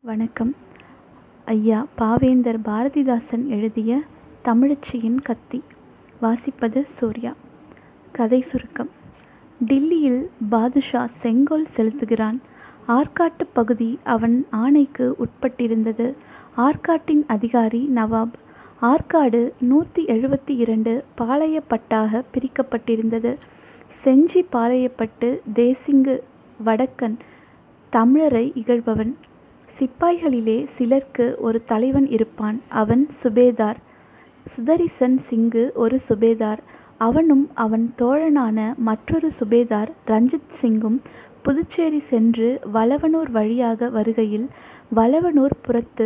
வணக்கம் ஐயா பாவேந்தர் பாரதிதாசன் எழுதிய தமிழச்சியின் கத்தி வாசிப்பது சூர்யா கதை சுருக்கம் டில்லியில் பாதுஷா செங்கோல் செலுத்துகிறான் ஆற்காட்டு பகுதி அவன் ஆணைக்கு உட்பட்டிருந்தது ஆற்காட்டின் அதிகாரி நவாப் ஆற்காடு நூற்றி எழுபத்தி இரண்டு பாளையப்பட்டாக பிரிக்கப்பட்டிருந்தது செஞ்சி பாளையப்பட்டு தேசிங்கு வடக்கன் தமிழரை இகழ்பவன் சிப்பாய்களிலே சிலர்க்கு ஒரு தலைவன் இருப்பான் அவன் சுபேதார் சுதரிசன் சிங்கு ஒரு சுபேதார் அவனும் அவன் தோழனான மற்றொரு சுபேதார் ரஞ்சித் சிங்கும் புதுச்சேரி சென்று வளவனூர் வழியாக வருகையில் வளவனூர் புறத்து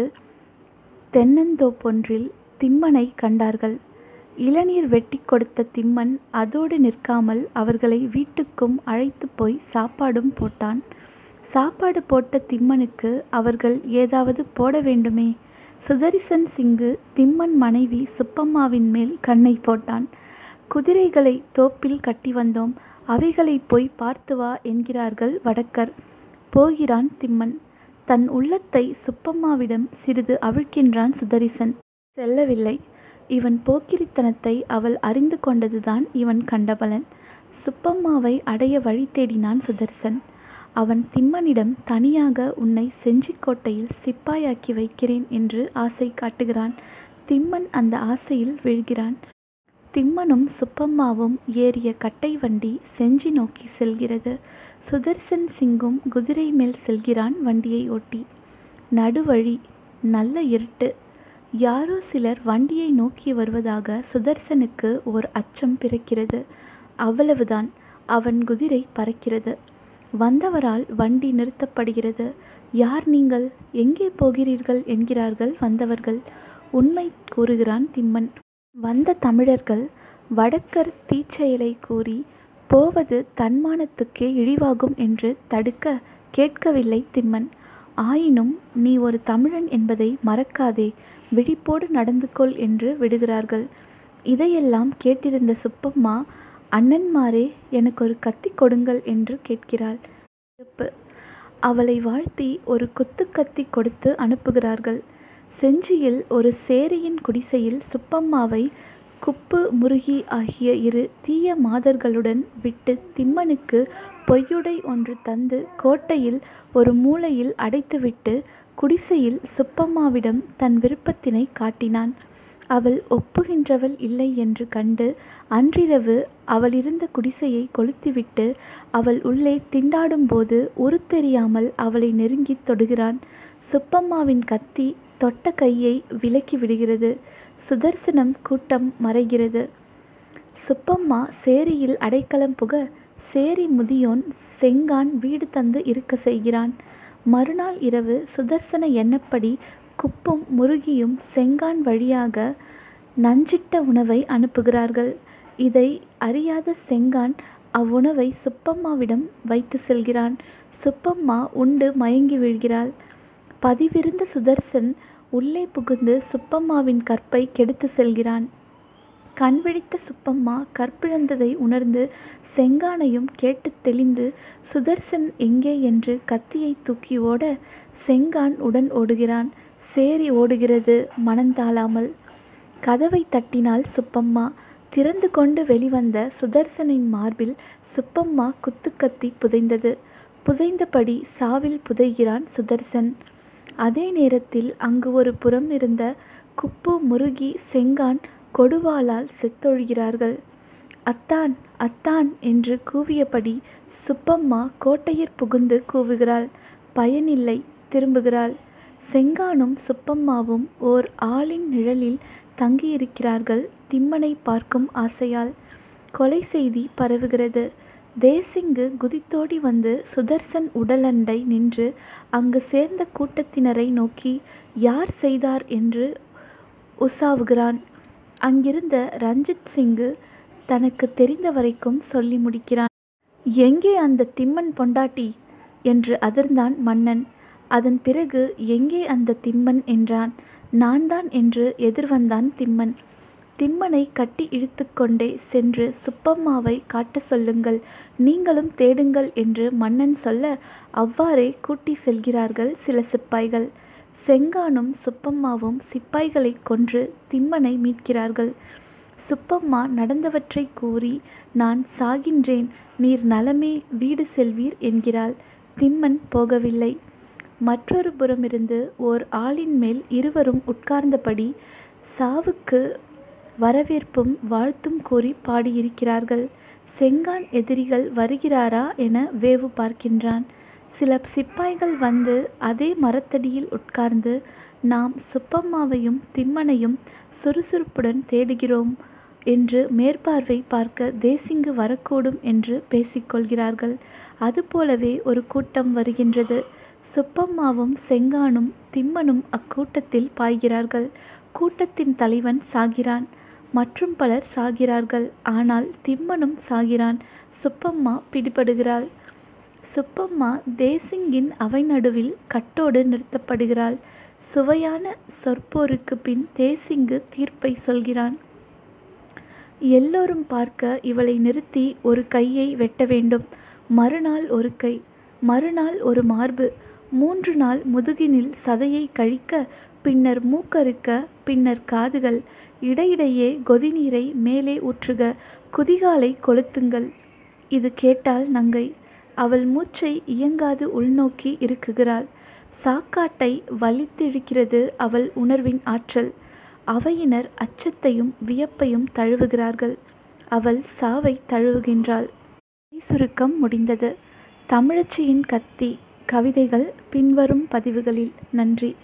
தென்னந்தோப்பொன்றில் திம்மனை கண்டார்கள் இளநீர் வெட்டி கொடுத்த திம்மன் அதோடு நிற்காமல் அவர்களை வீட்டுக்கும் அழைத்து போய் சாப்பாடும் போட்டான் சாப்பாடு போட்ட திம்மனுக்கு அவர்கள் ஏதாவது போட வேண்டுமே சுதரிசன் சிங்கு திம்மன் மனைவி சுப்பம்மாவின் மேல் கண்ணை போட்டான் குதிரைகளை தோப்பில் கட்டி வந்தோம் அவைகளை போய் பார்த்து வா என்கிறார்கள் வடக்கர் போகிறான் திம்மன் தன் உள்ளத்தை சுப்பம்மாவிடம் சிறிது அவிழ்க்கின்றான் சுதரிசன் செல்லவில்லை இவன் போக்கிரித்தனத்தை அவள் அறிந்து கொண்டதுதான் இவன் கண்டபலன் சுப்பம்மாவை அடைய வழி தேடினான் சுதர்சன் அவன் திம்மனிடம் தனியாக உன்னை செஞ்சிக்கோட்டையில் சிப்பாயாக்கி வைக்கிறேன் என்று ஆசை காட்டுகிறான் திம்மன் அந்த ஆசையில் வீழ்கிறான் திம்மனும் சுப்பம்மாவும் ஏறிய கட்டை வண்டி செஞ்சி நோக்கி செல்கிறது சுதர்சன் சிங்கும் குதிரை மேல் செல்கிறான் வண்டியை ஓட்டி நடுவழி நல்ல இருட்டு யாரோ சிலர் வண்டியை நோக்கி வருவதாக சுதர்சனுக்கு ஓர் அச்சம் பிறக்கிறது அவ்வளவுதான் அவன் குதிரை பறக்கிறது வந்தவரால் வண்டி நிறுத்தப்படுகிறது யார் நீங்கள் எங்கே போகிறீர்கள் என்கிறார்கள் வந்தவர்கள் உண்மை கூறுகிறான் திம்மன் வந்த தமிழர்கள் வடக்கர் தீச்செயலை கூறி போவது தன்மானத்துக்கே இழிவாகும் என்று தடுக்க கேட்கவில்லை திம்மன் ஆயினும் நீ ஒரு தமிழன் என்பதை மறக்காதே விழிப்போடு நடந்து கொள் என்று விடுகிறார்கள் இதையெல்லாம் கேட்டிருந்த சுப்பம்மா அண்ணன்மாரே எனக்கு ஒரு கத்தி கொடுங்கள் என்று கேட்கிறாள் அவளை வாழ்த்தி ஒரு குத்து கத்தி கொடுத்து அனுப்புகிறார்கள் செஞ்சியில் ஒரு சேரியின் குடிசையில் சுப்பம்மாவை குப்பு முருகி ஆகிய இரு தீய மாதர்களுடன் விட்டு திம்மனுக்கு பொய்யுடை ஒன்று தந்து கோட்டையில் ஒரு மூலையில் அடைத்துவிட்டு குடிசையில் சுப்பம்மாவிடம் தன் விருப்பத்தினை காட்டினான் அவள் ஒப்புகின்றவள் இல்லை என்று கண்டு அன்றிரவு அவள் இருந்த குடிசையை கொளுத்திவிட்டு அவள் உள்ளே திண்டாடும்போது உருத்தெரியாமல் அவளை நெருங்கி தொடுகிறான் சுப்பம்மாவின் கத்தி தொட்ட கையை விலக்கி விடுகிறது சுதர்சனம் கூட்டம் மறைகிறது சுப்பம்மா சேரியில் அடைக்கலம் புக சேரி முதியோன் செங்கான் வீடு தந்து இருக்க செய்கிறான் மறுநாள் இரவு சுதர்சன எண்ணப்படி குப்பும் முருகியும் செங்கான் வழியாக நஞ்சிட்ட உணவை அனுப்புகிறார்கள் இதை அறியாத செங்கான் அவ்வுணவை சுப்பம்மாவிடம் வைத்து செல்கிறான் சுப்பம்மா உண்டு மயங்கி வீழ்கிறாள் பதிவிருந்த சுதர்சன் உள்ளே புகுந்து சுப்பம்மாவின் கற்பை கெடுத்து செல்கிறான் கண் விழித்த சுப்பம்மா கற்பிழந்ததை உணர்ந்து செங்கானையும் கேட்டு தெளிந்து சுதர்சன் எங்கே என்று கத்தியை தூக்கி ஓட செங்கான் உடன் ஓடுகிறான் சேரி ஓடுகிறது மனந்தாளாமல் கதவை தட்டினாள் சுப்பம்மா திறந்து கொண்டு வெளிவந்த சுதர்சனின் மார்பில் சுப்பம்மா குத்துக்கத்தி புதைந்தது புதைந்தபடி சாவில் புதைகிறான் சுதர்சன் அதே நேரத்தில் அங்கு ஒரு புறம் இருந்த குப்பு முருகி செங்கான் கொடுவாளால் செத்தொழுகிறார்கள் அத்தான் அத்தான் என்று கூவியபடி சுப்பம்மா கோட்டையிற் புகுந்து கூவுகிறாள் பயனில்லை திரும்புகிறாள் செங்கானும் சுப்பம்மாவும் ஓர் ஆளின் நிழலில் தங்கியிருக்கிறார்கள் திம்மனை பார்க்கும் ஆசையால் கொலை செய்தி பரவுகிறது தேசிங்கு குதித்தோடி வந்து சுதர்சன் உடலண்டை நின்று அங்கு சேர்ந்த கூட்டத்தினரை நோக்கி யார் செய்தார் என்று உசாவுகிறான் அங்கிருந்த ரஞ்சித் சிங்கு தனக்கு தெரிந்த வரைக்கும் சொல்லி முடிக்கிறான் எங்கே அந்த திம்மன் பொண்டாட்டி என்று அதிர்ந்தான் மன்னன் அதன் பிறகு எங்கே அந்த திம்மன் என்றான் நான் தான் என்று எதிர்வந்தான் திம்மன் திம்மனை கட்டி இழுத்துக்கொண்டே சென்று சுப்பம்மாவை காட்ட சொல்லுங்கள் நீங்களும் தேடுங்கள் என்று மன்னன் சொல்ல அவ்வாறே கூட்டி செல்கிறார்கள் சில சிப்பாய்கள் செங்கானும் சுப்பம்மாவும் சிப்பாய்களைக் கொன்று திம்மனை மீட்கிறார்கள் சுப்பம்மா நடந்தவற்றை கூறி நான் சாகின்றேன் நீர் நலமே வீடு செல்வீர் என்கிறாள் திம்மன் போகவில்லை மற்றொரு புறமிருந்து ஓர் ஆளின் மேல் இருவரும் உட்கார்ந்தபடி சாவுக்கு வரவேற்பும் வாழ்த்தும் கூறி பாடியிருக்கிறார்கள் செங்கான் எதிரிகள் வருகிறாரா என வேவு பார்க்கின்றான் சில சிப்பாய்கள் வந்து அதே மரத்தடியில் உட்கார்ந்து நாம் சுப்பம்மாவையும் திம்மனையும் சுறுசுறுப்புடன் தேடுகிறோம் என்று மேற்பார்வை பார்க்க தேசிங்கு வரக்கூடும் என்று பேசிக்கொள்கிறார்கள் அதுபோலவே ஒரு கூட்டம் வருகின்றது சுப்பம்மாவும் செங்கானும் திம்மனும் அக்கூட்டத்தில் பாய்கிறார்கள் கூட்டத்தின் தலைவன் சாகிறான் மற்றும் பலர் சாகிறார்கள் ஆனால் திம்மனும் சாகிறான் சுப்பம்மா பிடிபடுகிறாள் சுப்பம்மா தேசிங்கின் அவை நடுவில் கட்டோடு நிறுத்தப்படுகிறாள் சுவையான சொற்போருக்கு பின் தேசிங்கு தீர்ப்பை சொல்கிறான் எல்லோரும் பார்க்க இவளை நிறுத்தி ஒரு கையை வெட்ட வேண்டும் மறுநாள் ஒரு கை மறுநாள் ஒரு மார்பு மூன்று நாள் முதுகினில் சதையை கழிக்க பின்னர் மூக்கறுக்க பின்னர் காதுகள் இடையிடையே கொதிநீரை மேலே ஊற்றுக குதிகாலை கொளுத்துங்கள் இது கேட்டால் நங்கை அவள் மூச்சை இயங்காது உள்நோக்கி இருக்குகிறாள் சாக்காட்டை வலித்திழுக்கிறது அவள் உணர்வின் ஆற்றல் அவையினர் அச்சத்தையும் வியப்பையும் தழுவுகிறார்கள் அவள் சாவை தழுவுகின்றாள் சுருக்கம் முடிந்தது தமிழச்சியின் கத்தி கவிதைகள் பின்வரும் பதிவுகளில் நன்றி